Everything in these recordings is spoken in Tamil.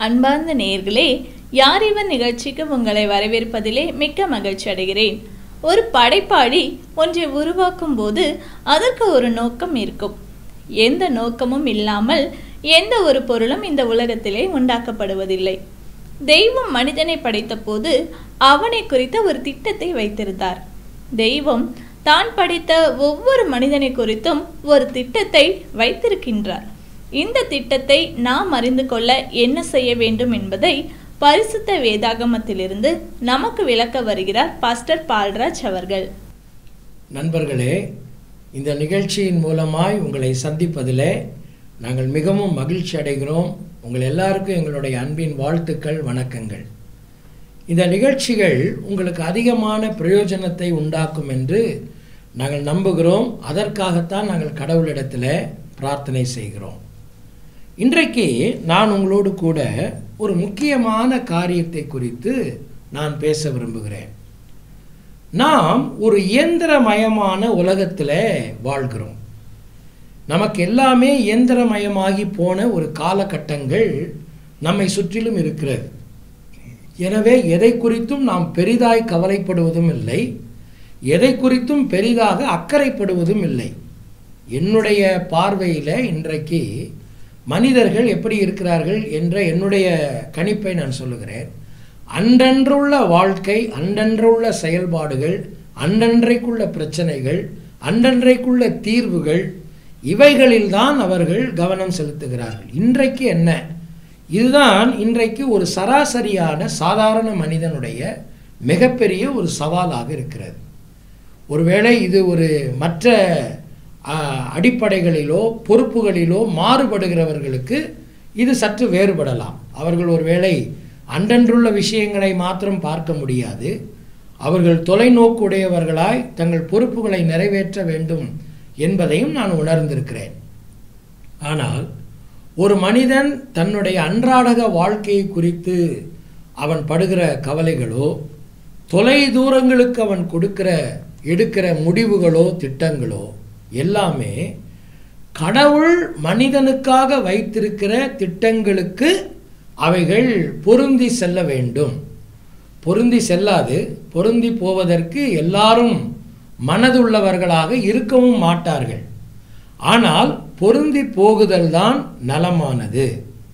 அன்பார்ந்த நேயர்களே யார் இவன் நிகழ்ச்சிக்கு உங்களை வரவேற்பதிலே மிக்க மகிழ்ச்சி அடைகிறேன் ஒரு படைப்பாளி ஒன்றை உருவாக்கும் போது அதற்கு ஒரு நோக்கம் இருக்கும் எந்த நோக்கமும் இல்லாமல் எந்த ஒரு பொருளும் இந்த உலகத்திலே உண்டாக்கப்படுவதில்லை தெய்வம் மனிதனை படைத்தபோது அவனை குறித்த ஒரு திட்டத்தை வைத்திருந்தார் தெய்வம் தான் படைத்த ஒவ்வொரு மனிதனை குறித்தும் ஒரு திட்டத்தை வைத்திருக்கின்றார் இந்த திட்டத்தை நாம் அறிந்து கொள்ள என்ன செய்ய வேண்டும் என்பதை பரிசுத்த வேதாகமத்திலிருந்து நமக்கு விளக்க வருகிறார் பாஸ்டர் பால்ராஜ் அவர்கள் நண்பர்களே இந்த நிகழ்ச்சியின் மூலமாய் உங்களை சந்திப்பதிலே நாங்கள் மிகவும் மகிழ்ச்சி அடைகிறோம் உங்கள் எல்லாருக்கும் எங்களுடைய அன்பின் வாழ்த்துக்கள் வணக்கங்கள் இந்த நிகழ்ச்சிகள் உங்களுக்கு அதிகமான பிரயோஜனத்தை உண்டாக்கும் என்று நாங்கள் நம்புகிறோம் அதற்காகத்தான் நாங்கள் கடவுளிடத்தில் பிரார்த்தனை செய்கிறோம் இன்றைக்கு நான் உங்களோடு கூட ஒரு முக்கியமான காரியத்தை குறித்து நான் பேச விரும்புகிறேன் நாம் ஒரு இயந்திரமயமான உலகத்தில் வாழ்கிறோம் நமக்கு எல்லாமே இயந்திரமயமாகி போன ஒரு காலகட்டங்கள் நம்மை சுற்றிலும் இருக்கிறது எனவே எதை குறித்தும் நாம் பெரிதாய் கவலைப்படுவதும் இல்லை எதை குறித்தும் பெரிதாக அக்கறைப்படுவதும் இல்லை என்னுடைய பார்வையில் இன்றைக்கு மனிதர்கள் எப்படி இருக்கிறார்கள் என்ற என்னுடைய கணிப்பை நான் சொல்லுகிறேன் அன்றன்றுள்ள வாழ்க்கை அன்றன்றுள்ள செயல்பாடுகள் அன்றன்றைக்குள்ள பிரச்சனைகள் அன்றன்றைக்குள்ள தீர்வுகள் இவைகளில்தான் அவர்கள் கவனம் செலுத்துகிறார்கள் இன்றைக்கு என்ன இதுதான் இன்றைக்கு ஒரு சராசரியான சாதாரண மனிதனுடைய மிகப்பெரிய ஒரு சவாலாக இருக்கிறது ஒருவேளை இது ஒரு மற்ற ஆ, அடிப்படைகளிலோ பொறுப்புகளிலோ மாறுபடுகிறவர்களுக்கு இது சற்று வேறுபடலாம் அவர்கள் ஒருவேளை அன்றன்றுள்ள விஷயங்களை மாத்திரம் பார்க்க முடியாது அவர்கள் தொலைநோக்கு உடையவர்களாய் தங்கள் பொறுப்புகளை நிறைவேற்ற வேண்டும் என்பதையும் நான் உணர்ந்திருக்கிறேன் ஆனால் ஒரு மனிதன் தன்னுடைய அன்றாடக வாழ்க்கையை குறித்து அவன் படுகிற கவலைகளோ தொலை தூரங்களுக்கு அவன் கொடுக்கிற எடுக்கிற முடிவுகளோ திட்டங்களோ எல்லாமே கடவுள் மனிதனுக்காக வைத்திருக்கிற திட்டங்களுக்கு அவைகள் பொருந்தி செல்ல வேண்டும் பொருந்தி செல்லாது பொருந்தி போவதற்கு எல்லாரும் மனதுள்ளவர்களாக இருக்கவும் மாட்டார்கள் ஆனால் பொருந்தி போகுதல் தான் நலமானது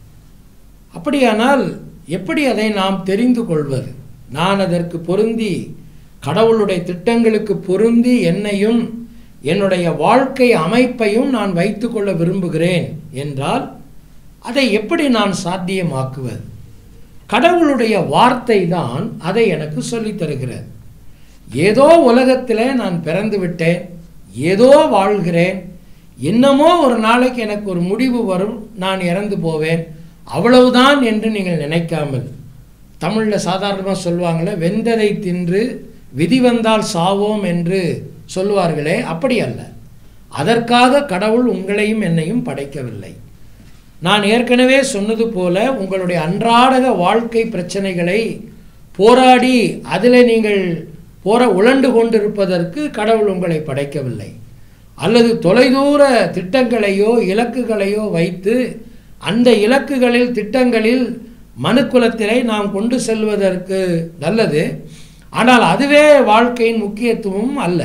அப்படியானால் எப்படி அதை நாம் தெரிந்து கொள்வது நான் அதற்கு பொருந்தி கடவுளுடைய திட்டங்களுக்கு பொருந்தி என்னையும் என்னுடைய வாழ்க்கை அமைப்பையும் நான் வைத்துக்கொள்ள விரும்புகிறேன் என்றால் அதை எப்படி நான் சாத்தியமாக்குவது கடவுளுடைய வார்த்தை தான் அதை எனக்கு சொல்லித் தருகிறது ஏதோ உலகத்தில் நான் பிறந்து விட்டேன் ஏதோ வாழ்கிறேன் என்னமோ ஒரு நாளைக்கு எனக்கு ஒரு முடிவு வரும் நான் இறந்து போவேன் அவ்வளவுதான் என்று நீங்கள் நினைக்காமல் தமிழில் சாதாரணமாக சொல்லுவாங்களே வெந்ததை தின்று விதி வந்தால் சாவோம் என்று சொல்லுவார்களே அப்படி அல்ல அதற்காக கடவுள் உங்களையும் என்னையும் படைக்கவில்லை நான் ஏற்கனவே சொன்னது போல உங்களுடைய அன்றாடக வாழ்க்கை பிரச்சனைகளை போராடி அதில் நீங்கள் போர உழண்டு கொண்டிருப்பதற்கு கடவுள் உங்களை படைக்கவில்லை அல்லது தொலைதூர திட்டங்களையோ இலக்குகளையோ வைத்து அந்த இலக்குகளில் திட்டங்களில் மனுக்குலத்திலே நாம் கொண்டு செல்வதற்கு நல்லது ஆனால் அதுவே வாழ்க்கையின் முக்கியத்துவம் அல்ல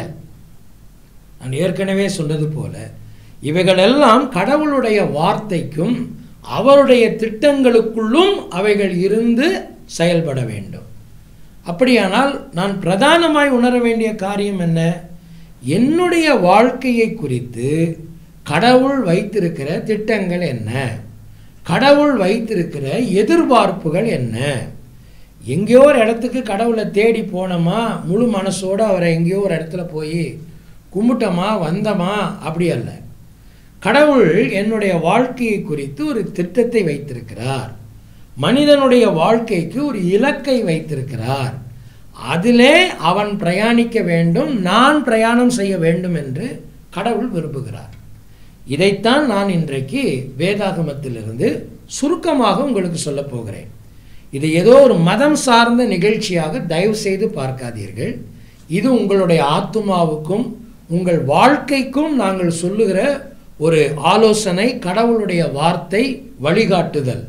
நான் ஏற்கனவே சொன்னது போல இவைகளெல்லாம் கடவுளுடைய வார்த்தைக்கும் அவருடைய திட்டங்களுக்குள்ளும் அவைகள் இருந்து செயல்பட வேண்டும் அப்படியானால் நான் பிரதானமாய் உணர வேண்டிய காரியம் என்ன என்னுடைய வாழ்க்கையை குறித்து கடவுள் வைத்திருக்கிற திட்டங்கள் என்ன கடவுள் வைத்திருக்கிற எதிர்பார்ப்புகள் என்ன எங்கேயோ ஒரு இடத்துக்கு கடவுளை தேடி போனோமா முழு மனசோடு அவரை எங்கேயோ ஒரு இடத்துல போய் கும்பிட்டோமா வந்தோமா அப்படி அல்ல கடவுள் என்னுடைய வாழ்க்கையை குறித்து ஒரு திட்டத்தை வைத்திருக்கிறார் மனிதனுடைய வாழ்க்கைக்கு ஒரு இலக்கை வைத்திருக்கிறார் அதிலே அவன் பிரயாணிக்க வேண்டும் நான் பிரயாணம் செய்ய வேண்டும் என்று கடவுள் விரும்புகிறார் இதைத்தான் நான் இன்றைக்கு வேதாகமத்திலிருந்து சுருக்கமாக உங்களுக்கு சொல்லப் போகிறேன் இது ஏதோ ஒரு மதம் சார்ந்த நிகழ்ச்சியாக தயவு செய்து பார்க்காதீர்கள் இது உங்களுடைய ஆத்துமாவுக்கும் உங்கள் வாழ்க்கைக்கும் நாங்கள் சொல்லுகிற ஒரு ஆலோசனை கடவுளுடைய வார்த்தை வழிகாட்டுதல்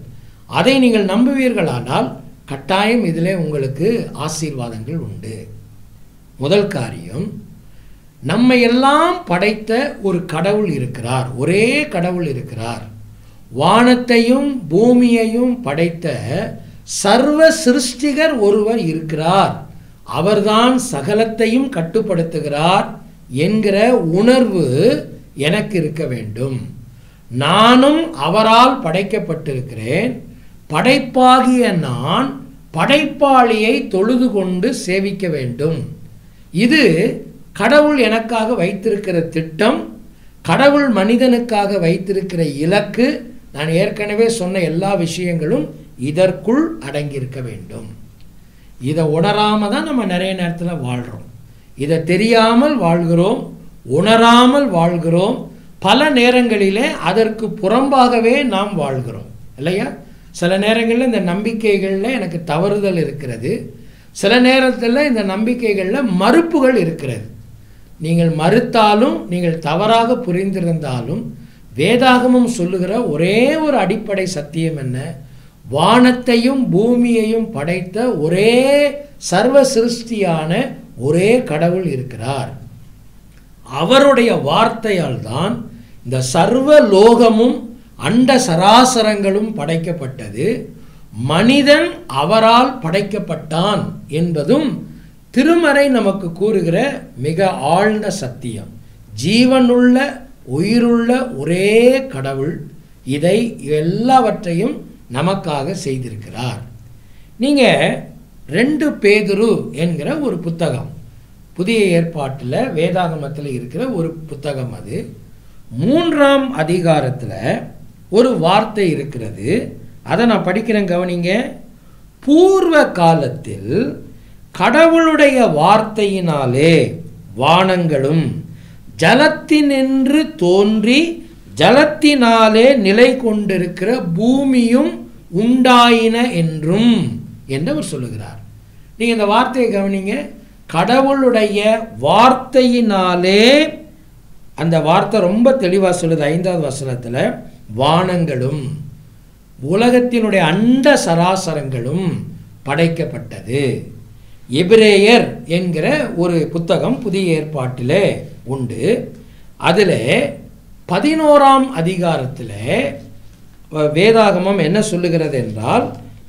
அதை நீங்கள் நம்புவீர்களானால் கட்டாயம் இதிலே உங்களுக்கு ஆசீர்வாதங்கள் உண்டு முதல் காரியம் நம்மை எல்லாம் படைத்த ஒரு கடவுள் இருக்கிறார் ஒரே கடவுள் இருக்கிறார் வானத்தையும் பூமியையும் படைத்த சர்வ சிருஷ்டிகர் ஒருவர் இருக்கிறார் அவர்தான் சகலத்தையும் கட்டுப்படுத்துகிறார் என்கிற உணர்வு எனக்கு இருக்க வேண்டும் நானும் அவரால் படைக்கப்பட்டிருக்கிறேன் படைப்பாகிய நான் படைப்பாளியை தொழுது கொண்டு சேவிக்க வேண்டும் இது கடவுள் எனக்காக வைத்திருக்கிற திட்டம் கடவுள் மனிதனுக்காக வைத்திருக்கிற இலக்கு நான் ஏற்கனவே சொன்ன எல்லா விஷயங்களும் இதற்குள் அடங்கியிருக்க வேண்டும் இதை உணராம தான் நம்ம நிறைய நேரத்தில் வாழ்கிறோம் இதை தெரியாமல் வாழ்கிறோம் உணராமல் வாழ்கிறோம் பல நேரங்களிலே அதற்கு புறம்பாகவே நாம் வாழ்கிறோம் இல்லையா சில நேரங்களில் இந்த நம்பிக்கைகளில் எனக்கு தவறுதல் இருக்கிறது சில நேரத்தில் இந்த நம்பிக்கைகளில் மறுப்புகள் இருக்கிறது நீங்கள் மறுத்தாலும் நீங்கள் தவறாக புரிந்திருந்தாலும் வேதாகமம் சொல்லுகிற ஒரே ஒரு அடிப்படை சத்தியம் என்ன வானத்தையும் பூமியையும் படைத்த ஒரே சர்வ சிருஷ்டியான ஒரே கடவுள் இருக்கிறார் அவருடைய வார்த்தையால் தான் இந்த சர்வ லோகமும் அண்ட சராசரங்களும் படைக்கப்பட்டது மனிதன் அவரால் படைக்கப்பட்டான் என்பதும் திருமறை நமக்கு கூறுகிற மிக ஆழ்ந்த சத்தியம் ஜீவனுள்ள உயிருள்ள ஒரே கடவுள் இதை எல்லாவற்றையும் நமக்காக செய்திருக்கிறார் நீங்கள் ரெண்டு பேதுரு என்கிற ஒரு புத்தகம் புதிய ஏற்பாட்டில் வேதாகமத்தில் இருக்கிற ஒரு புத்தகம் அது மூன்றாம் அதிகாரத்தில் ஒரு வார்த்தை இருக்கிறது அதை நான் படிக்கிறேன் கவனிங்க பூர்வ காலத்தில் கடவுளுடைய வார்த்தையினாலே வானங்களும் ஜலத்தினின்று தோன்றி ஜலத்தினாலே நிலை கொண்டிருக்கிற பூமியும் உண்டாயின என்றும் என்று அவர் சொல்லுகிறார் நீங்கள் இந்த வார்த்தையை கவனிங்க கடவுளுடைய வார்த்தையினாலே அந்த வார்த்தை ரொம்ப தெளிவாக சொல்லுது ஐந்தாவது வசனத்தில் வானங்களும் உலகத்தினுடைய அண்ட சராசரங்களும் படைக்கப்பட்டது எபிரேயர் என்கிற ஒரு புத்தகம் புதிய ஏற்பாட்டில் உண்டு அதில் பதினோராம் அதிகாரத்தில் வேதாகமம் என்ன சொல்லுகிறது என்றால்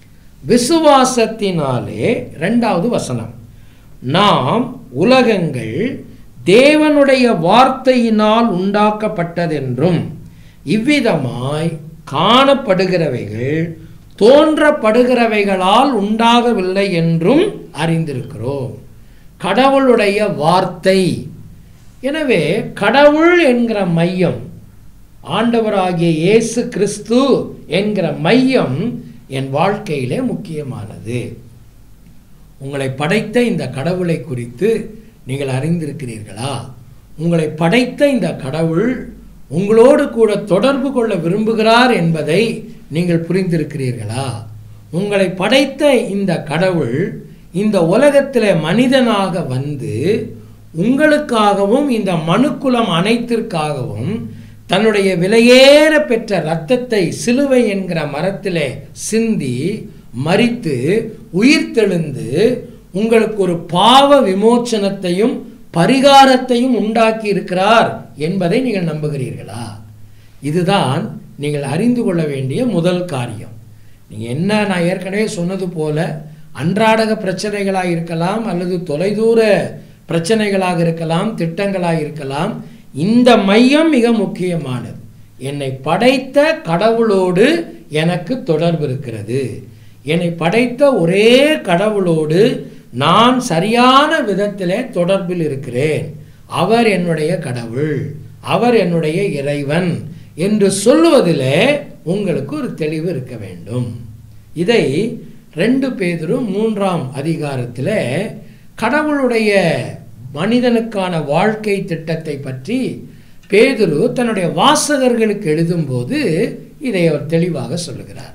விசுவாசத்தினாலே ரெண்டாவது வசனம் நாம் உலகங்கள் தேவனுடைய வார்த்தையினால் உண்டாக்கப்பட்டதென்றும் இவ்விதமாய் காணப்படுகிறவைகள் தோன்றப்படுகிறவைகளால் உண்டாகவில்லை என்றும் அறிந்திருக்கிறோம் கடவுளுடைய வார்த்தை எனவே கடவுள் என்கிற மையம் ஆண்டவராகிய இயேசு கிறிஸ்து என்கிற மையம் என் வாழ்க்கையிலே முக்கியமானது உங்களை படைத்த இந்த கடவுளை குறித்து நீங்கள் அறிந்திருக்கிறீர்களா உங்களை படைத்த இந்த கடவுள் உங்களோடு கூட தொடர்பு கொள்ள விரும்புகிறார் என்பதை நீங்கள் புரிந்திருக்கிறீர்களா உங்களை படைத்த இந்த கடவுள் இந்த உலகத்தில் மனிதனாக வந்து உங்களுக்காகவும் இந்த மனுக்குலம் அனைத்திற்காகவும் தன்னுடைய விலையேற பெற்ற இரத்தத்தை சிலுவை என்கிற மரத்திலே சிந்தி மறித்து உயிர்த்தெழுந்து உங்களுக்கு ஒரு பாவ விமோச்சனத்தையும் பரிகாரத்தையும் உண்டாக்கி இருக்கிறார் என்பதை நீங்கள் நம்புகிறீர்களா இதுதான் நீங்கள் அறிந்து கொள்ள வேண்டிய முதல் காரியம் நீங்கள் என்ன நான் ஏற்கனவே சொன்னது போல அன்றாடக பிரச்சனைகளாக இருக்கலாம் அல்லது தொலைதூர பிரச்சனைகளாக இருக்கலாம் திட்டங்களாக இருக்கலாம் இந்த மையம் மிக முக்கியமானது என்னை படைத்த கடவுளோடு எனக்கு தொடர்பு இருக்கிறது என்னை படைத்த ஒரே கடவுளோடு நான் சரியான விதத்திலே தொடர்பில் இருக்கிறேன் அவர் என்னுடைய கடவுள் அவர் என்னுடைய இறைவன் என்று சொல்லுவதிலே உங்களுக்கு ஒரு தெளிவு இருக்க வேண்டும் இதை ரெண்டு பேதரும் மூன்றாம் அதிகாரத்தில் கடவுளுடைய மனிதனுக்கான வாழ்க்கை திட்டத்தை பற்றி பேதுரு தன்னுடைய வாசகர்களுக்கு எழுதும்போது இதை அவர் தெளிவாக சொல்லுகிறார்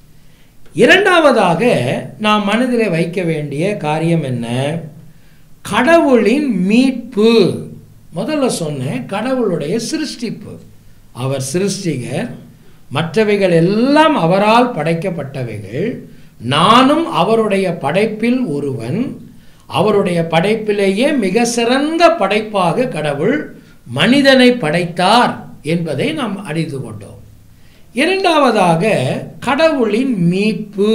இரண்டாவதாக நாம் மனதில் வைக்க வேண்டிய காரியம் என்ன கடவுளின் மீட்பு முதல்ல சொன்னேன் கடவுளுடைய சிருஷ்டிப்பு அவர் சிருஷ்டிகர் மற்றவைகள் எல்லாம் அவரால் படைக்கப்பட்டவைகள் நானும் அவருடைய படைப்பில் ஒருவன் அவருடைய படைப்பிலேயே மிக சிறந்த படைப்பாக கடவுள் மனிதனை படைத்தார் என்பதை நாம் அறிந்து கொண்டோம் இரண்டாவதாக கடவுளின் மீட்பு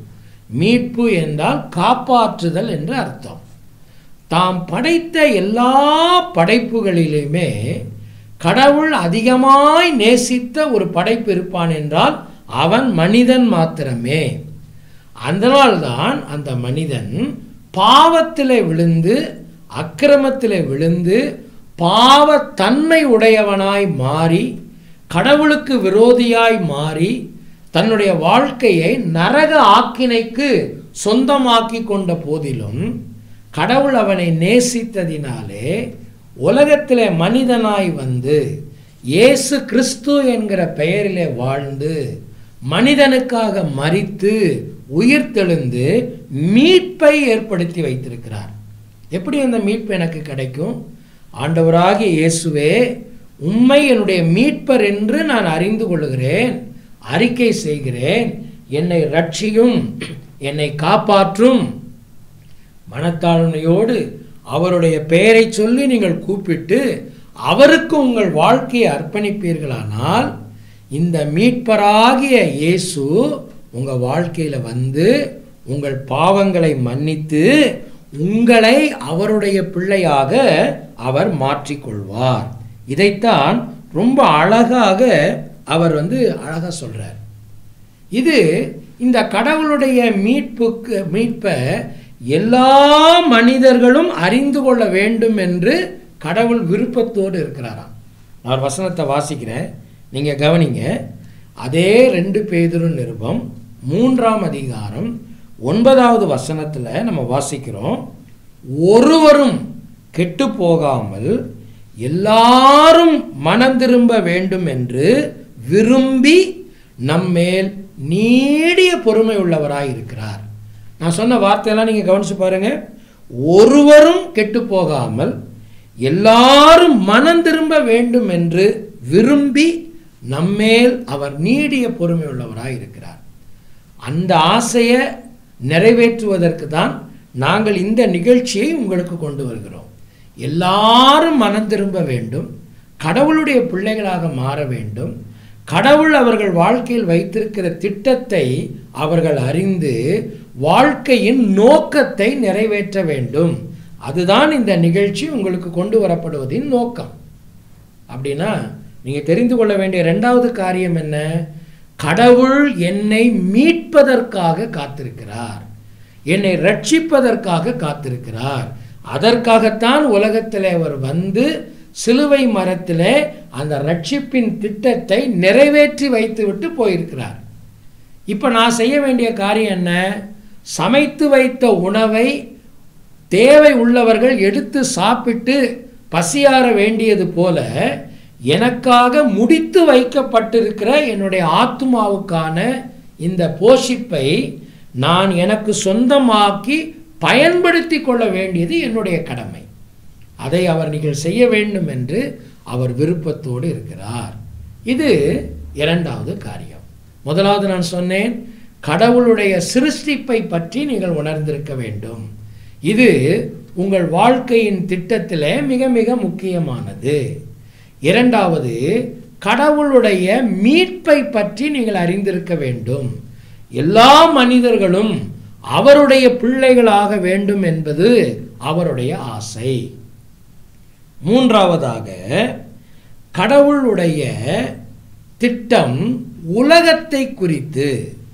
மீட்பு என்றால் காப்பாற்றுதல் என்று அர்த்தம் தாம் படைத்த எல்லா படைப்புகளிலுமே கடவுள் அதிகமாய் நேசித்த ஒரு படைப்பு இருப்பான் என்றால் அவன் மனிதன் மாத்திரமே அதனால்தான் அந்த மனிதன் பாவத்திலே விழுந்து அக்கிரமத்திலே விழுந்து பாவத்தன்மை உடையவனாய் மாறி கடவுளுக்கு விரோதியாய் மாறி தன்னுடைய வாழ்க்கையை நரக ஆக்கினைக்கு சொந்தமாக்கி கொண்ட போதிலும் கடவுள் அவனை நேசித்ததினாலே உலகத்திலே மனிதனாய் வந்து இயேசு கிறிஸ்து என்கிற பெயரிலே வாழ்ந்து மனிதனுக்காக மரித்து உயிர்த்தெழுந்து மீட்பை ஏற்படுத்தி வைத்திருக்கிறார் எப்படி அந்த மீட்பு எனக்கு கிடைக்கும் ஆண்டவராகிய இயேசுவே உண்மை என்னுடைய மீட்பர் என்று நான் அறிந்து கொள்கிறேன் அறிக்கை செய்கிறேன் என்னை ரட்சியும் என்னை காப்பாற்றும் மனத்தாழ்மையோடு அவருடைய பெயரை சொல்லி நீங்கள் கூப்பிட்டு அவருக்கு உங்கள் வாழ்க்கையை அர்ப்பணிப்பீர்களானால் இந்த மீட்பராகிய இயேசு உங்கள் வாழ்க்கையில் வந்து உங்கள் பாவங்களை மன்னித்து உங்களை அவருடைய பிள்ளையாக அவர் மாற்றிக்கொள்வார் இதைத்தான் ரொம்ப அழகாக அவர் வந்து அழகாக சொல்றார் இது இந்த கடவுளுடைய மீட்புக்கு மீட்பை எல்லா மனிதர்களும் அறிந்து கொள்ள வேண்டும் என்று கடவுள் விருப்பத்தோடு இருக்கிறாராம் நான் ஒரு வசனத்தை வாசிக்கிறேன் நீங்கள் கவனிங்க அதே ரெண்டு பேதுரு நிருபம் மூன்றாம் அதிகாரம் ஒன்பதாவது வசனத்தில் நம்ம வாசிக்கிறோம் ஒருவரும் கெட்டு போகாமல் எல்லாரும் மனம் திரும்ப வேண்டும் என்று விரும்பி நம்மேல் நீடிய பொறுமை உள்ளவராய் இருக்கிறார் நான் சொன்ன வார்த்தையெல்லாம் நீங்கள் கவனிச்சு பாருங்க ஒருவரும் கெட்டு போகாமல் எல்லாரும் மனம் திரும்ப வேண்டும் என்று விரும்பி நம்மேல் அவர் நீடிய பொறுமை உள்ளவராய் இருக்கிறார் அந்த ஆசையை நிறைவேற்றுவதற்கு தான் நாங்கள் இந்த நிகழ்ச்சியை உங்களுக்கு கொண்டு வருகிறோம் எல்லாரும் மனம் திரும்ப வேண்டும் கடவுளுடைய பிள்ளைகளாக மாற வேண்டும் கடவுள் அவர்கள் வாழ்க்கையில் வைத்திருக்கிற திட்டத்தை அவர்கள் அறிந்து வாழ்க்கையின் நோக்கத்தை நிறைவேற்ற வேண்டும் அதுதான் இந்த நிகழ்ச்சி உங்களுக்கு கொண்டு வரப்படுவதின் நோக்கம் அப்படின்னா நீங்கள் தெரிந்து கொள்ள வேண்டிய ரெண்டாவது காரியம் என்ன கடவுள் என்னை மீட்பதற்காக காத்திருக்கிறார் என்னை ரட்சிப்பதற்காக காத்திருக்கிறார் அதற்காகத்தான் உலகத்தில் அவர் வந்து சிலுவை மரத்திலே அந்த ரட்சிப்பின் திட்டத்தை நிறைவேற்றி வைத்துவிட்டு போயிருக்கிறார் இப்போ நான் செய்ய வேண்டிய காரியம் என்ன சமைத்து வைத்த உணவை தேவை உள்ளவர்கள் எடுத்து சாப்பிட்டு பசியாற வேண்டியது போல எனக்காக முடித்து வைக்கப்பட்டிருக்கிற என்னுடைய ஆத்மாவுக்கான இந்த போஷிப்பை நான் எனக்கு சொந்தமாக்கி பயன்படுத்தி கொள்ள வேண்டியது என்னுடைய கடமை அதை அவர் நீங்கள் செய்ய வேண்டும் என்று அவர் விருப்பத்தோடு இருக்கிறார் இது இரண்டாவது காரியம் முதலாவது நான் சொன்னேன் கடவுளுடைய சிருஷ்டிப்பை பற்றி நீங்கள் உணர்ந்திருக்க வேண்டும் இது உங்கள் வாழ்க்கையின் திட்டத்திலே மிக மிக முக்கியமானது இரண்டாவது கடவுளுடைய மீட்பை பற்றி நீங்கள் அறிந்திருக்க வேண்டும் எல்லா மனிதர்களும் அவருடைய பிள்ளைகளாக வேண்டும் என்பது அவருடைய ஆசை மூன்றாவதாக கடவுளுடைய திட்டம் உலகத்தை குறித்து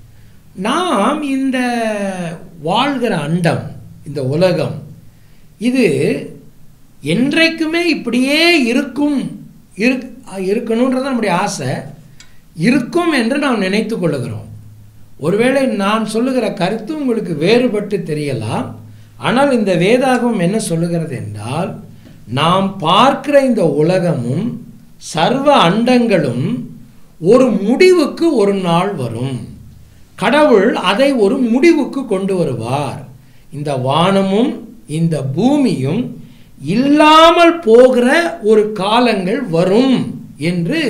நாம் இந்த வாழ்கிற அண்டம் இந்த உலகம் இது என்றைக்குமே இப்படியே இருக்கும் இருக் இருக்கணுன்றது நம்முடைய ஆசை இருக்கும் என்று நாம் நினைத்து கொள்ளுகிறோம் ஒருவேளை நான் சொல்லுகிற கருத்து உங்களுக்கு வேறுபட்டு தெரியலாம் ஆனால் இந்த வேதாகம் என்ன சொல்லுகிறது என்றால் நாம் பார்க்கிற இந்த உலகமும் சர்வ அண்டங்களும் ஒரு முடிவுக்கு ஒரு நாள் வரும் கடவுள் அதை ஒரு முடிவுக்கு கொண்டு வருவார் இந்த வானமும் இந்த பூமியும் இல்லாமல் போகிற ஒரு காலங்கள் வரும் என்று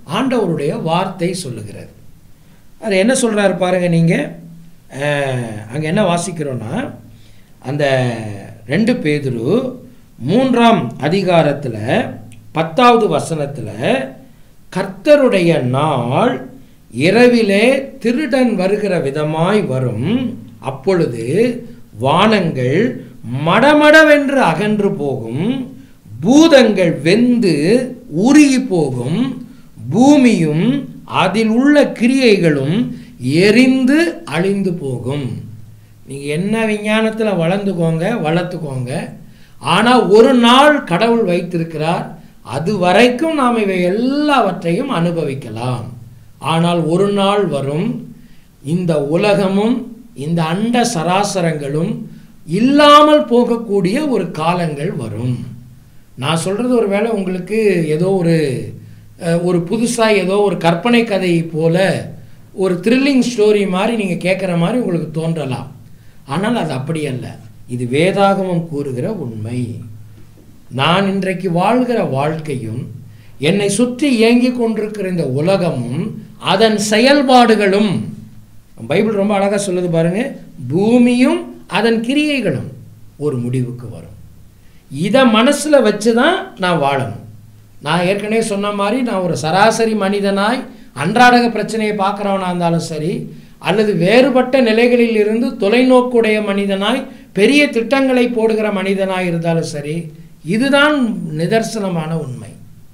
ஆண்டவருடைய வார்த்தை சொல்லுகிறது அது என்ன சொல்றாரு பாருங்க நீங்கள் அங்கே என்ன வாசிக்கிறோன்னா அந்த ரெண்டு பேதுரு மூன்றாம் அதிகாரத்தில் பத்தாவது வசனத்தில் கர்த்தருடைய நாள் இரவிலே திருடன் வருகிற விதமாய் வரும் அப்பொழுது வானங்கள் மடமடவென்று அகன்று போகும் பூதங்கள் வெந்து உருகி போகும் பூமியும் அதில் உள்ள கிரியைகளும் எரிந்து அழிந்து போகும் நீங்கள் என்ன விஞ்ஞானத்தில் வளர்ந்துக்கோங்க வளர்த்துக்கோங்க ஆனால் ஒரு நாள் கடவுள் வைத்திருக்கிறார் அது வரைக்கும் நாம் இவை எல்லாவற்றையும் அனுபவிக்கலாம் ஆனால் ஒரு நாள் வரும் இந்த உலகமும் இந்த அண்ட சராசரங்களும் இல்லாமல் போகக்கூடிய ஒரு காலங்கள் வரும் நான் சொல்கிறது ஒரு வேளை உங்களுக்கு ஏதோ ஒரு அஹ், ஒரு புதுசாக ஏதோ ஒரு கற்பனை கதை போல ஒரு த்ரில்லிங் ஸ்டோரி மாதிரி நீங்கள் கேட்குற மாதிரி உங்களுக்கு தோன்றலாம் ஆனால் அது அப்படி அல்ல இது வேதாகமம் கூறுகிற உண்மை நான் இன்றைக்கு வாழ்கிற வாழ்க்கையும் என்னை சுற்றி இயங்கிக் கொண்டிருக்கிற இந்த உலகமும் அதன் செயல்பாடுகளும் பைபிள் ரொம்ப அழகாக சொல்லுது பாருங்க பூமியும் அதன் கிரியைகளும் ஒரு முடிவுக்கு வரும் இதை மனசில் வச்சு தான் நான் வாழணும் நான் ஏற்கனவே சொன்ன மாதிரி நான் ஒரு சராசரி மனிதனாய் அன்றாடக பிரச்சனையை பார்க்குறவனா இருந்தாலும் சரி அல்லது வேறுபட்ட நிலைகளில் இருந்து தொலைநோக்குடைய மனிதனாய் பெரிய திட்டங்களை போடுகிற மனிதனாய் இருந்தாலும் சரி இதுதான் நிதர்சனமான உண்மை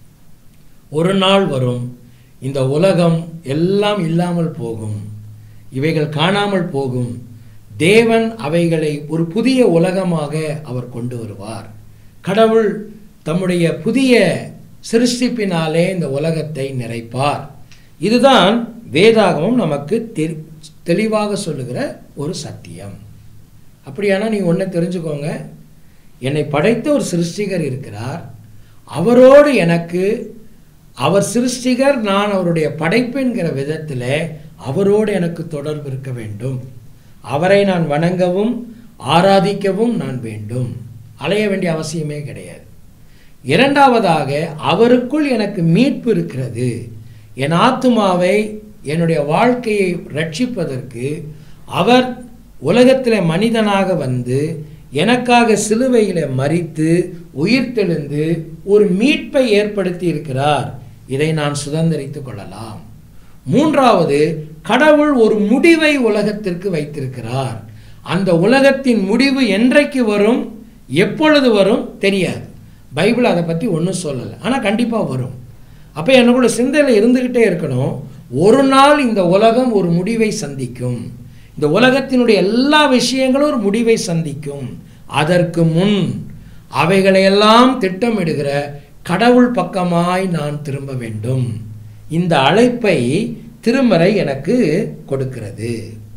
ஒரு நாள் வரும் இந்த உலகம் எல்லாம் இல்லாமல் போகும் இவைகள் காணாமல் போகும் தேவன் அவைகளை ஒரு புதிய உலகமாக அவர் கொண்டு வருவார் கடவுள் தம்முடைய புதிய சிருஷ்டிப்பினாலே இந்த உலகத்தை நிறைப்பார் இதுதான் வேதாகமம் நமக்கு தெரி தெளிவாக சொல்லுகிற ஒரு சத்தியம் அப்படியானா நீ ஒன்று தெரிஞ்சுக்கோங்க என்னை படைத்த ஒரு சிருஷ்டிகர் இருக்கிறார் அவரோடு எனக்கு அவர் சிருஷ்டிகர் நான் அவருடைய படைப்பு என்கிற விதத்தில் அவரோடு எனக்கு தொடர்பு இருக்க வேண்டும் அவரை நான் வணங்கவும் ஆராதிக்கவும் நான் வேண்டும் அலைய வேண்டிய அவசியமே கிடையாது இரண்டாவதாக அவருக்குள் எனக்கு மீட்பு இருக்கிறது என் ஆத்துமாவை என்னுடைய வாழ்க்கையை ரட்சிப்பதற்கு அவர் உலகத்தில் மனிதனாக வந்து எனக்காக சிலுவையில் மறித்து உயிர்த்தெழுந்து ஒரு மீட்பை ஏற்படுத்தி இருக்கிறார் இதை நான் சுதந்திரித்துக் கொள்ளலாம் மூன்றாவது கடவுள் ஒரு முடிவை உலகத்திற்கு வைத்திருக்கிறார் அந்த உலகத்தின் முடிவு என்றைக்கு வரும் எப்பொழுது வரும் தெரியாது பைபிள் அதை பற்றி ஒன்றும் சொல்லலை ஆனால் கண்டிப்பாக வரும் அப்போ எனக்குள்ள சிந்தையில் இருந்துக்கிட்டே இருக்கணும் ஒரு நாள் இந்த உலகம் ஒரு முடிவை சந்திக்கும் இந்த உலகத்தினுடைய எல்லா விஷயங்களும் ஒரு முடிவை சந்திக்கும் அதற்கு முன் அவைகளையெல்லாம் திட்டமிடுகிற கடவுள் பக்கமாய் நான் திரும்ப வேண்டும் இந்த அழைப்பை திருமறை எனக்கு கொடுக்கிறது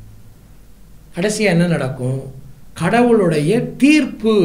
கடைசியா என்ன நடக்கும் கடவுளுடைய தீர்ப்பு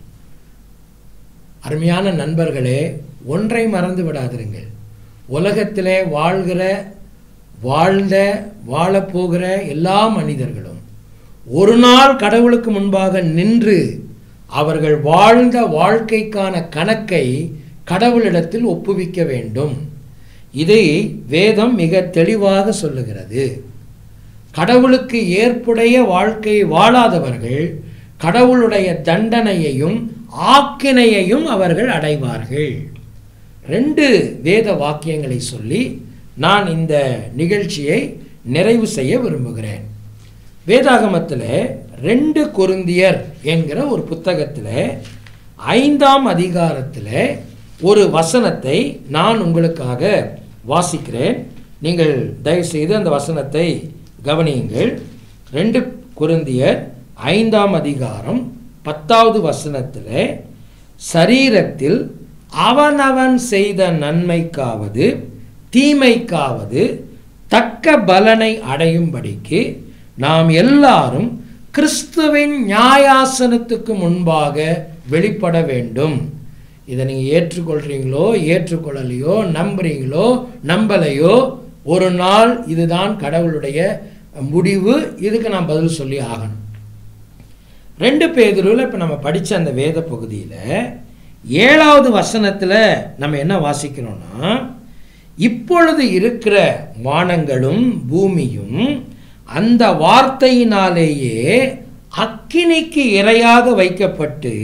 அருமையான நண்பர்களே ஒன்றை மறந்து விடாதிருங்கள் உலகத்திலே வாழ்கிற வாழ்ந்த வாழப்போகிற எல்லா மனிதர்களும் ஒரு நாள் கடவுளுக்கு முன்பாக நின்று அவர்கள் வாழ்ந்த வாழ்க்கைக்கான கணக்கை கடவுளிடத்தில் ஒப்புவிக்க வேண்டும் இதை வேதம் மிக தெளிவாக சொல்லுகிறது கடவுளுக்கு ஏற்புடைய வாழ்க்கையை வாழாதவர்கள் கடவுளுடைய தண்டனையையும் ஆக்கினையையும் அவர்கள் அடைவார்கள் ரெண்டு வேத வாக்கியங்களை சொல்லி நான் இந்த நிகழ்ச்சியை நிறைவு செய்ய விரும்புகிறேன் வேதாகமத்தில் ரெண்டு கொருந்தியர் என்கிற ஒரு புத்தகத்தில் ஐந்தாம் அதிகாரத்தில் ஒரு வசனத்தை நான் உங்களுக்காக வாசிக்கிறேன் நீங்கள் தயவுசெய்து அந்த வசனத்தை கவனியுங்கள் ரெண்டு கொருந்தியர் ஐந்தாம் அதிகாரம் பத்தாவது வசனத்தில் சரீரத்தில் அவனவன் செய்த நன்மைக்காவது தீமைக்காவது தக்க பலனை அடையும்படிக்கு நாம் எல்லாரும் கிறிஸ்துவின் நியாயாசனத்துக்கு முன்பாக வெளிப்பட வேண்டும் இதை நீங்கள் ஏற்றுக்கொள்கிறீங்களோ ஏற்றுக்கொள்ளலையோ நம்புறீங்களோ நம்பலையோ ஒரு நாள் இதுதான் கடவுளுடைய முடிவு இதுக்கு நான் பதில் சொல்லி ஆகணும் ரெண்டு பேதுருவில் இப்போ நம்ம படித்த அந்த வேத பகுதியில் ஏழாவது வசனத்தில் நம்ம என்ன வாசிக்கிறோம்னா இப்பொழுது இருக்கிற வானங்களும் பூமியும் அந்த வார்த்தையினாலேயே அக்கினிக்கு இரையாக வைக்கப்பட்டு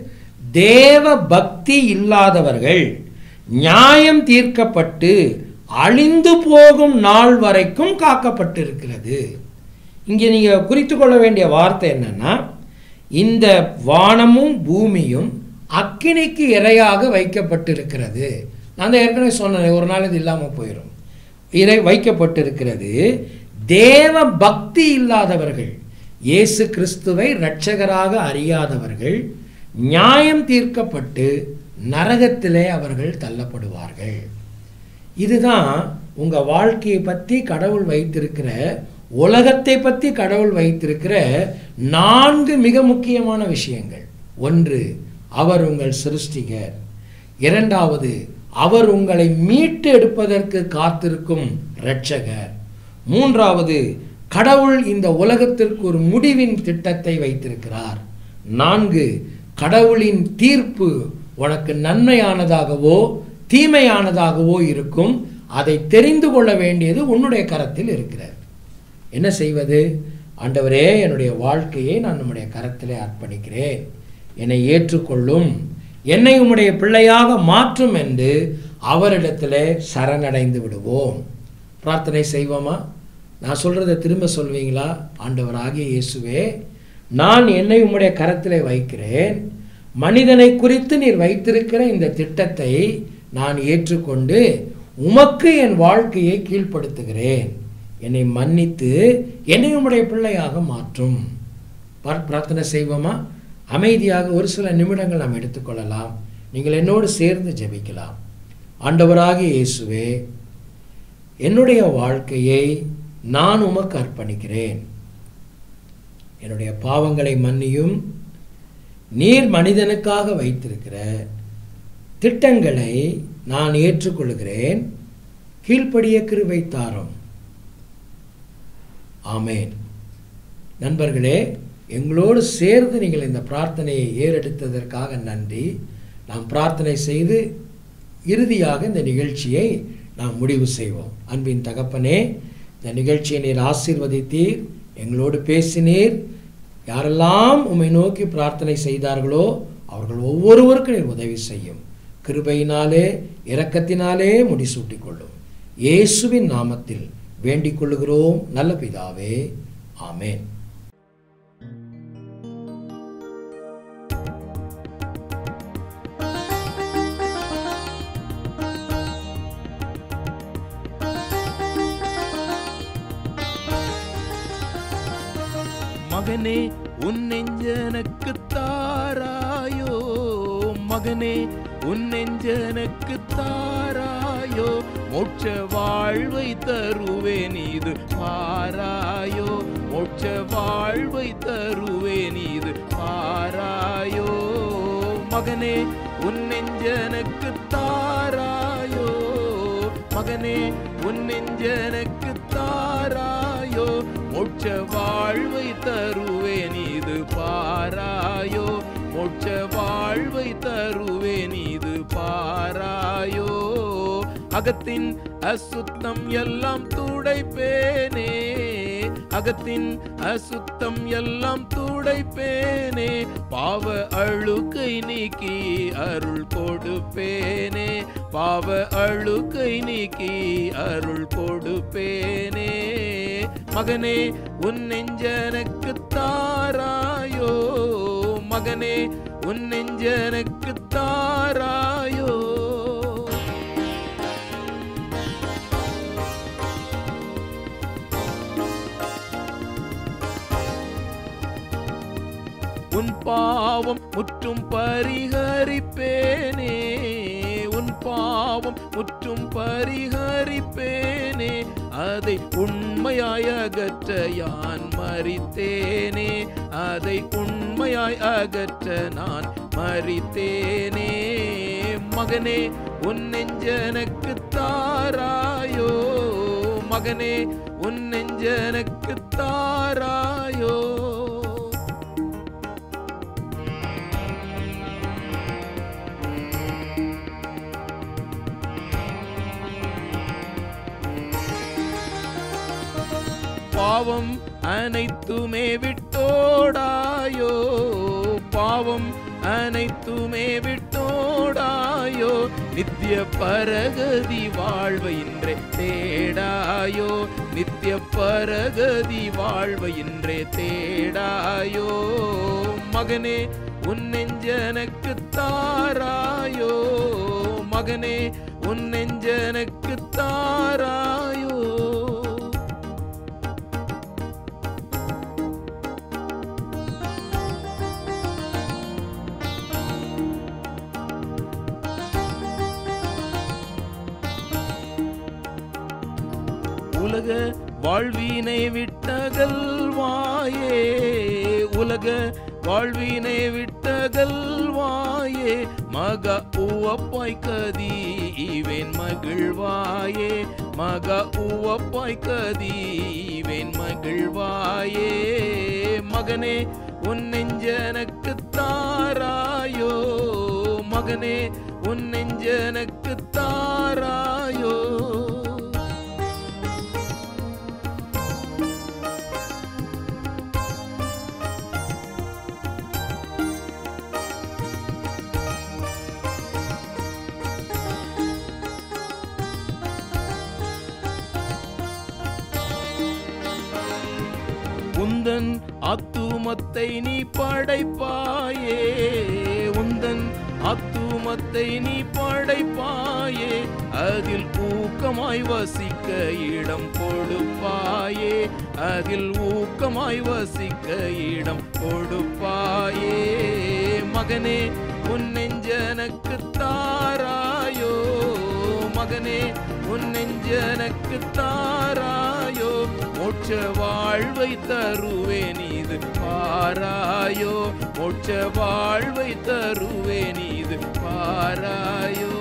தேவ பக்தி இல்லாதவர்கள் நியாயம் தீர்க்கப்பட்டு அழிந்து போகும் நாள் வரைக்கும் காக்கப்பட்டிருக்கிறது இங்கே நீங்கள் குறித்து கொள்ள வேண்டிய வார்த்தை என்னன்னா இந்த வானமும் பூமியும் அக்கினிக்கு இரையாக வைக்கப்பட்டிருக்கிறது நான் தான் ஏற்கனவே சொன்னேன் ஒரு நாள் இது இல்லாமல் போயிடும் இறை வைக்கப்பட்டிருக்கிறது தேவ பக்தி இல்லாதவர்கள் இயேசு கிறிஸ்துவை இரட்சகராக அறியாதவர்கள் நியாயம் தீர்க்கப்பட்டு நரகத்திலே அவர்கள் தள்ளப்படுவார்கள் இதுதான் உங்கள் வாழ்க்கையை பற்றி கடவுள் வைத்திருக்கிற உலகத்தை பற்றி கடவுள் வைத்திருக்கிற நான்கு மிக முக்கியமான விஷயங்கள் ஒன்று அவர் உங்கள் சிருஷ்டிகர் இரண்டாவது அவர் உங்களை மீட்டு எடுப்பதற்கு காத்திருக்கும் இரட்சகர் மூன்றாவது கடவுள் இந்த உலகத்திற்கு ஒரு முடிவின் திட்டத்தை வைத்திருக்கிறார் நான்கு கடவுளின் தீர்ப்பு உனக்கு நன்மையானதாகவோ தீமையானதாகவோ இருக்கும் அதை தெரிந்து கொள்ள வேண்டியது உன்னுடைய கரத்தில் இருக்கிறது என்ன செய்வது ஆண்டவரே என்னுடைய வாழ்க்கையை நான் நம்முடைய கரத்திலே அர்ப்பணிக்கிறேன் என்னை ஏற்றுக்கொள்ளும் என்னை உம்முடைய பிள்ளையாக மாற்றும் என்று அவரிடத்திலே சரணடைந்து விடுவோம் பிரார்த்தனை செய்வோமா நான் சொல்கிறத திரும்ப சொல்வீங்களா ஆண்டவராகிய இயேசுவே நான் என்னை உம்முடைய கரத்திலே வைக்கிறேன் மனிதனை குறித்து நீர் வைத்திருக்கிற இந்த திட்டத்தை நான் ஏற்றுக்கொண்டு உமக்கு என் வாழ்க்கையை கீழ்ப்படுத்துகிறேன் என்னை மன்னித்து என்னை உம்முடைய பிள்ளையாக மாற்றும் பிரார்- பிரார்த்தனை செய்வோமா அமைதியாக ஒரு சில நிமிடங்கள் நாம் எடுத்துக்கொள்ளலாம் நீங்கள் என்னோடு சேர்ந்து ஜெபிக்கலாம் ஆண்டவராகிய இயேசுவே என்னுடைய வாழ்க்கையை நான் உமக்கு அர்ப்பணிக்கிறேன் என்னுடைய பாவங்களை மன்னியும் நீர் மனிதனுக்காக வைத்திருக்கிற திட்டங்களை நான் ஏற்றுக்கொள்கிறேன் கீழ்ப்படிய கிருபை தாரும் ஆமேன் நண்பர்களே எங்களோடு சேர்ந்து நீங்கள் இந்த பிரார்த்தனையை ஏறெடுத்ததற்காக நன்றி நாம் பிரார்த்தனை செய்து இறுதியாக இந்த நிகழ்ச்சியை நாம் முடிவு செய்வோம் அன்பின் தகப்பனே இந்த நிகழ்ச்சியை நீர் ஆசீர்வதித்தீர் எங்களோடு பேசினீர் யாரெல்லாம் உம்மை நோக்கி பிரார்த்தனை செய்தார்களோ அவர்கள் ஒவ்வொருவருக்கும் நீர் உதவி செய்யும் கிருபையினாலே இரக்கத்தினாலே முடிசூட்டிக் கொள்ளும் இயேசுவின் நாமத்தில் வேண்டிக் கொள்ளுகிறோம் நல்ல பிதாவே ஆமென் மகனே உன் நெஞ்சனக்கு தாராயோ மகனே உன் நெஞ்சனக்கு தாராயோ மோட்ச வாழ்வை தருவேன் இது பாராயோ மோட்ச வாழ்வை தருவேன் இது பாராயோ மகனே உன் நெஞ்சனக்கு தாராயோ மகனே உன் நெஞ்சனக்கு தாராயோ மோட்ச வாழ்வை தருவேன் இது பாராயோ மோட்ச வாழ்வை தருவேன் இது பாராயோ அகத்தின் அசுத்தம் எல்லாம் துடைப்பேனே அகத்தின் அசுத்தம் எல்லாம் துடைப்பேனே பாவ அழுக்கை நீக்கி அருள் கொடுப்பேனே பாவ அழுக்கை நீக்கி அருள் கொடுப்பேனே மகனே உன் நெஞ்சனுக்கு தாராயோ மகனே உன் நெஞ்சனுக்கு தாராயோ உன் பாவம் முற்றும் பரிகரிப்பேனே உன் பாவம் முற்றும் பரிகரிப்பேனே அதை உண்மையாய் அகற்ற யான் மறித்தேனே அதை உண்மையாய் அகற்ற நான் மறித்தேனே மகனே உன் நெஞ்சனக்கு தாராயோ மகனே உன் நெஞ்சனக்கு தாராயோ பாவம் அனைத்துமே விட்டோடாயோ பாவம் அனைத்துமே விட்டோடாயோ நித்திய பரகதி வாழ்வை இன்றே தேடாயோ நித்திய பரகதி வாழ்வை இன்றே தேடாயோ மகனே உன் நெஞ்சனக்கு தாராயோ மகனே உன் நெஞ்சனக்கு தாராயோ உலக வாழ்வினை விட்டகல்வாயே உலக வாழ்வினை விட்டகல்வாயே மக உவப்பாய் கதி இவன் மகிழ்வாயே மக உவப்பாய் கதி இவன் மகிழ்வாயே மகனே உன் நெஞ்சனக்கு தாராயோ மகனே உன் நெஞ்சனக்கு தாராயோ உந்தன் அத்துமத்தை நீ படைப்பாயே உந்தன் அத்துமத்தை நீ படைப்பாயே அதில் ஊக்கமாய் வசிக்க இடம் கொடுப்பாயே அதில் ஊக்கமாய் வசிக்க இடம் கொடுப்பாயே மகனே உன் நெஞ்சனக்கு தாராயோ மகனே உன் நெஞ்சனக்கு தாராயோ மோட்ச வாழ்வை தருவேன் இது பாராயோ மோட்ச வாழ்வை தருவேன் இது பாராயோ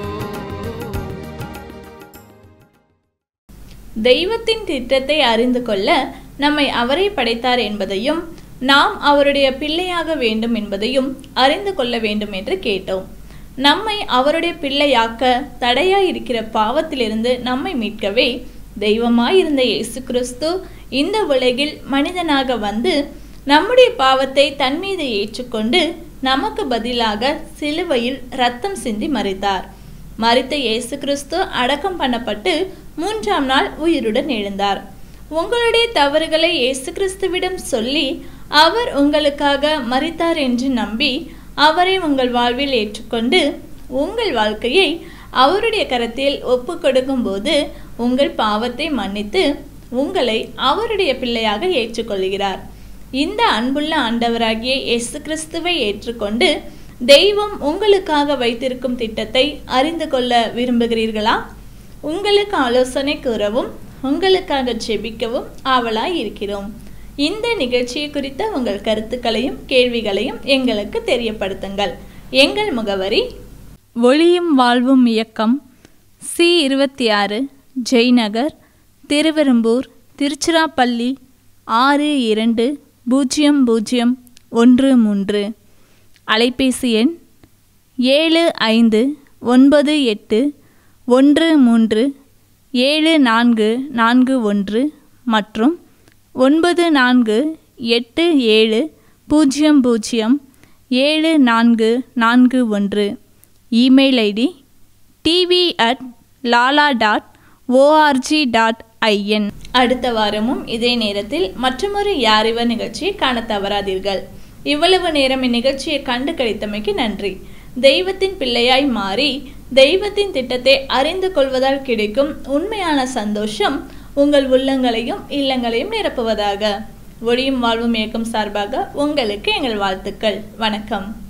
தெய்வத்தின் திட்டத்தை அறிந்து கொள்ள நம்மை அவரே படைத்தார் என்பதையும் நாம் அவருடைய பிள்ளையாக வேண்டும் என்பதையும் அறிந்து கொள்ள வேண்டும் என்று கேட்டோம் நம்மை அவருடைய பிள்ளையாக்க தடையாய் இருக்கிற பாவத்திலிருந்து நம்மை மீட்கவே தெய்வமாயிருந்த இயேசு கிறிஸ்து இந்த உலகில் மனிதனாக வந்து நம்முடைய பாவத்தை தன் மீது ஏற்றுக்கொண்டு நமக்கு பதிலாக சிலுவையில் ரத்தம் சிந்தி மறித்தார் மரித்த இயேசு கிறிஸ்து அடக்கம் பண்ணப்பட்டு மூன்றாம் நாள் உயிருடன் எழுந்தார் உங்களுடைய தவறுகளை இயேசு கிறிஸ்துவிடம் சொல்லி அவர் உங்களுக்காக மரித்தார் என்று நம்பி அவரை உங்கள் வாழ்வில் ஏற்றுக்கொண்டு உங்கள் வாழ்க்கையை அவருடைய கரத்தில் ஒப்பு கொடுக்கும்போது உங்கள் பாவத்தை மன்னித்து உங்களை அவருடைய பிள்ளையாக ஏற்றுக்கொள்கிறார் இந்த அன்புள்ள ஆண்டவராகிய இயேசு கிறிஸ்துவை ஏற்றுக்கொண்டு தெய்வம் உங்களுக்காக வைத்திருக்கும் திட்டத்தை அறிந்து கொள்ள விரும்புகிறீர்களா உங்களுக்கு ஆலோசனை கூறவும் உங்களுக்காக ஜெபிக்கவும் ஆவலாய் இருக்கிறோம் இந்த நிகழ்ச்சியை குறித்த உங்கள் கருத்துக்களையும் கேள்விகளையும் எங்களுக்கு தெரியப்படுத்துங்கள் எங்கள் முகவரி ஒளியும் வாழ்வும் இயக்கம் சி இருபத்தி ஆறு ஜெய்நகர் திருவெரும்பூர் திருச்சிராப்பள்ளி ஆறு இரண்டு பூஜ்ஜியம் பூஜ்ஜியம் ஒன்று மூன்று அலைபேசி எண் ஏழு ஐந்து ஒன்பது எட்டு ஒன்று மூன்று ஏழு நான்கு நான்கு ஒன்று மற்றும் ஒன்பது நான்கு எட்டு ஏழு பூஜ்ஜியம் பூஜ்ஜியம் ஏழு நான்கு நான்கு ஒன்று email ID TV at lala dot ORG dot IN அடுத்த வாரமும் இதே நேரத்தில் மற்றொரு யாரிவர் நிகழ்ச்சியை காண தவறாதீர்கள் இவ்வளவு நேரம் இந்நிகழ்ச்சியை கண்டு கழித்தமைக்கு நன்றி தெய்வத்தின் பிள்ளையாய் மாறி தெய்வத்தின் திட்டத்தை அறிந்து கொள்வதால் கிடைக்கும் உண்மையான சந்தோஷம் உங்கள் உள்ளங்களையும் இல்லங்களையும் நிரப்புவதாக ஒளியும் வாழ்வும் இயக்கம் சார்பாக உங்களுக்கு எங்கள் வாழ்த்துக்கள் வணக்கம்